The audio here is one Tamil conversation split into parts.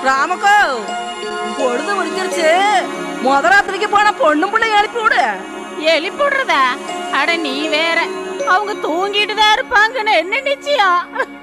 ராமக்கோ பொழுது முடிஞ்சிருச்சு முத ராத்திரிக்கு போன பொண்ணும் பிள்ளை எழுப்பி விடு எழுப்பி விடுறதா அட நீ வேற அவங்க தூங்கிட்டு தான் இருப்பாங்கன்னு என்ன நிச்சயம்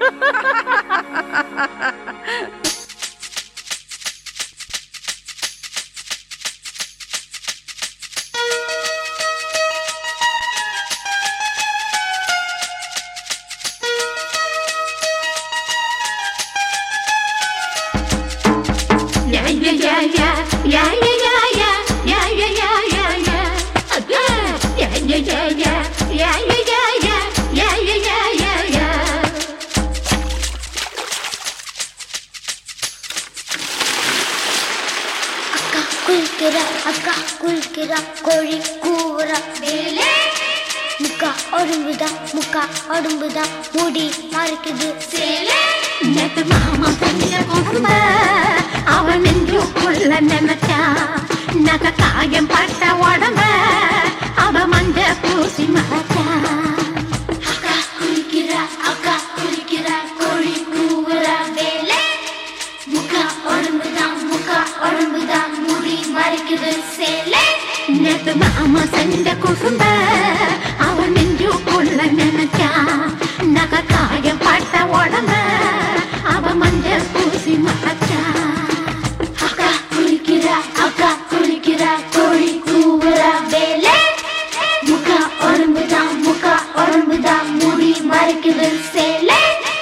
Yeah, yeah, yeah, yeah, yeah, yeah, yeah, yeah, yeah, yeah, yeah, yeah, yeah. Again. Yeah, yeah, yeah, yeah, yeah, yeah, yeah, yeah, yeah, yeah, yeah, yeah, yeah. அக்கா குளிக்கிற அக்கா குளிக்கிற கோழி கூவுற வேலே முக்கா உடம்புதான் முக்கா உடம்புதான் முடி மறைக்குது சேலே நேத்து மாமா செஞ்ச குறும்ப அவன் நெஞ்சுக்குள்ள நினைச்சா நக காயம் பட்ட உடம்ப அவ மஞ்ச பூசி மறைச்சா அக்கா குளிக்கிற அக்கா குளிக்கிற கோழி கூவுற வேலே முக்கா உடம்புதான் முக்கா உடம்புதான் முடி மறைக்குது சேலே நேத்து மாமா செஞ்ச குறும்ப அவன் நெஞ்சுக்குள்ள நினைச்சா நக காயம் பட்ட உடம்ப அவ மஞ்ச பூசி மறைச்சா அக்கா குளிக்கிற அக்கா குளிக்கிற கோழி கூவுற வேலே முக்கா உடம்புதான் முக்கா உடம்புதான் முடி மறைக்குது சேலே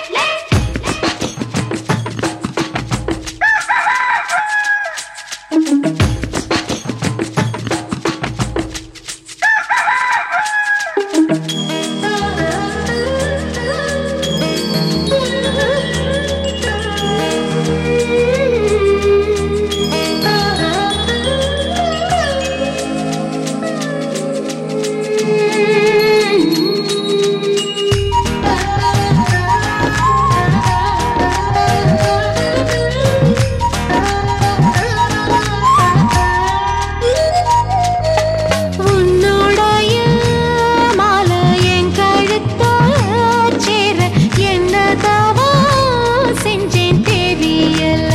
உன்னோடைய மாலை என் கழுத்தால சேர என்ன தவா செஞ்சேன் தெரியல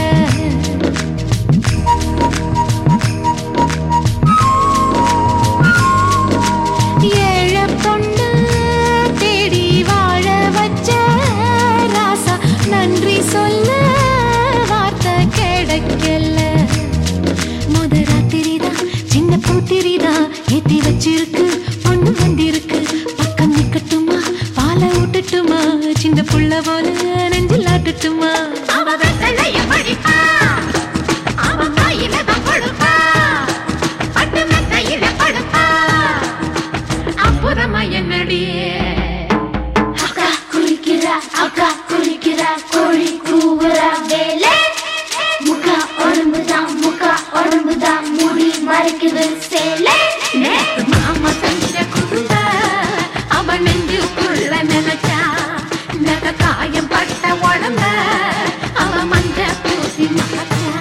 ஏழ பொண்ணு தேடி வாழ வச்ச ராசா நன்றி சொல்ல வார்த்தை கிடைக்கல முத ராத்திரிதான் சின்ன பூத்திரிதான் ஏத்தி வச்சிருக்கு பொண்ணு வந்திருக்கு பக்கம் நிக்கட்டுமா பாலை ஊட்டட்டுமா சின்ன புள்ள போல நெஞ்சில் ஆட்டட்டுமா அவ வெத்தலைய படிப்பா அவ கையில தான் கொடுப்பா பட்டு மெத்தையில படுப்பா அப்புறமா என்னடியே அக்கா குளிக்கிற அக்கா குளிக்கிற கோழி கூவுற வேலே முக்கா உடம்புதான் முக்கா உடம்புதான் முடி மறைக்குது சேலே நேத்து மாமா செஞ்ச குறும்ப அவன் நெஞ்சுக்குள்ள நினைச்சா நக காயம் பட்ட உடம்ப அவ மஞ்ச பூசி மறைச்சா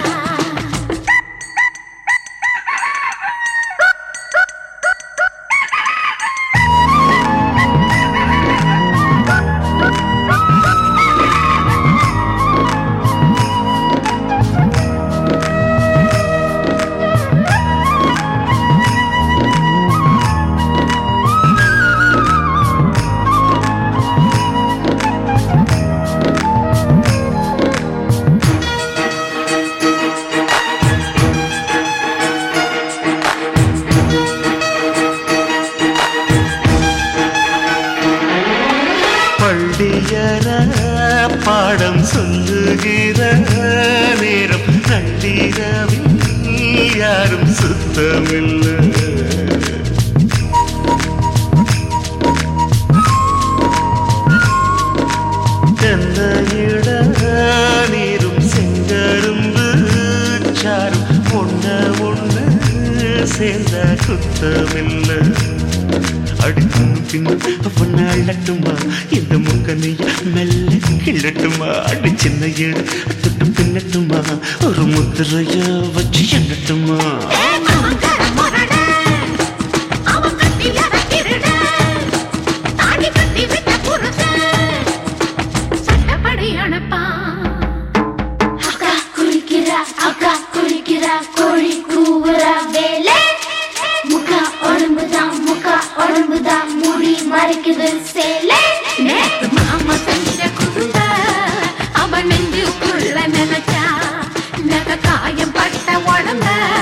பள்ளியற பாடம் சொல்லுகிற நேரம் நள்ளிரவில் யாரும் சுத்தமில்லை தென்னையிட நீரும் செங்கரும்பு சாரும் ஒண்ண ஒண்ணு சேர்ந்த குத்தமில்லை அடிக்கும் பின்னும் அவன் அள்ளட்டுமா இந்த முக்கனைய மெல்ல கிள்ளட்டுமா அடி சின்ன ஏடு தொட்டு பின்னட்டுமா ஒரு முத்திரைய வச்சு எண்ணட்டுமா அக்கா குளிக்கிற உடம்புதான் மூடி மறைக்குது சேலை நேத்து மாமா செஞ்ச குறும்ப அவன் நெஞ்சுக்குள்ள நினைச்சா நக காயம் பட்ட உடம்ப